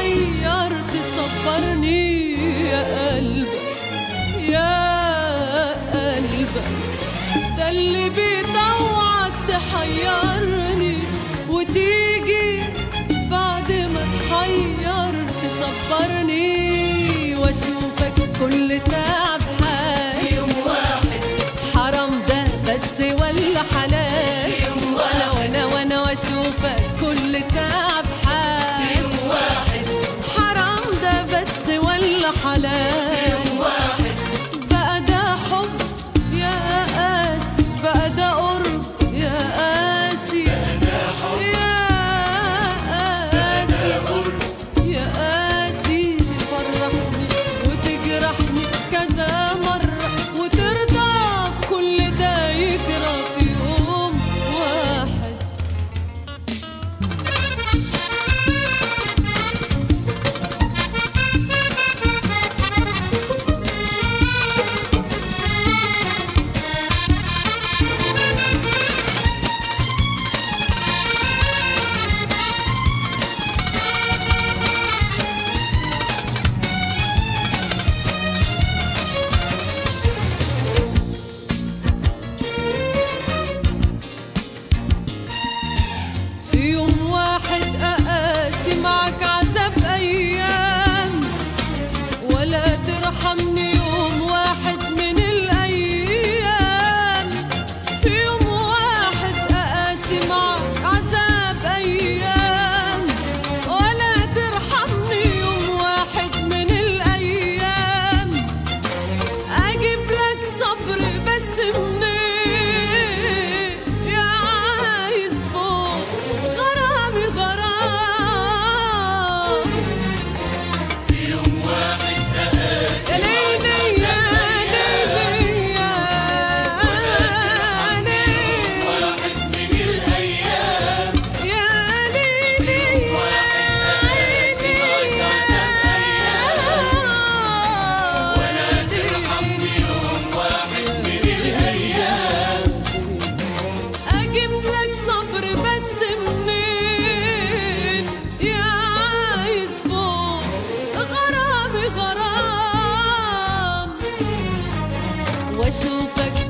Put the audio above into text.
تحير تصبرني يا قلبك يا قلبك ده اللي بيطوعك تحيرني وتيجي بعد ما تحير تصبرني واشوفك كل ساعة بحال يوم واحد حرام ده بس ولا حلال يوم وانا واحد. وانا وانا واشوفك كل ساعة بحال يوم واحد حرام ده بس ولا حلال يوم واحد بقى ده حب يا قاسي بقى ده قرب يا قاسي يا قاسي يا قاسي تفرحني وتجرحني كذا مرة وترضى بكل ده يجرى في يوم واحد في يوم واحد أقاسي معك عذاب أيام ولا ترحمني يوم واحد من الأيام في يوم واحد أقاسي معك عذاب أيام ولا ترحمني يوم واحد من الأيام أجيب لك صبر بس منين يا عايز فوق غرامي غرام في يوم واحد أقاسي يا ليلي يا ليلي يا ليلي واحد من الأيام يا ليلي يا عيني ولا ترحمني يوم واحد من الأيام اجيب لك صبر بس منين يا عايز فوق غرامي غرام واشوفك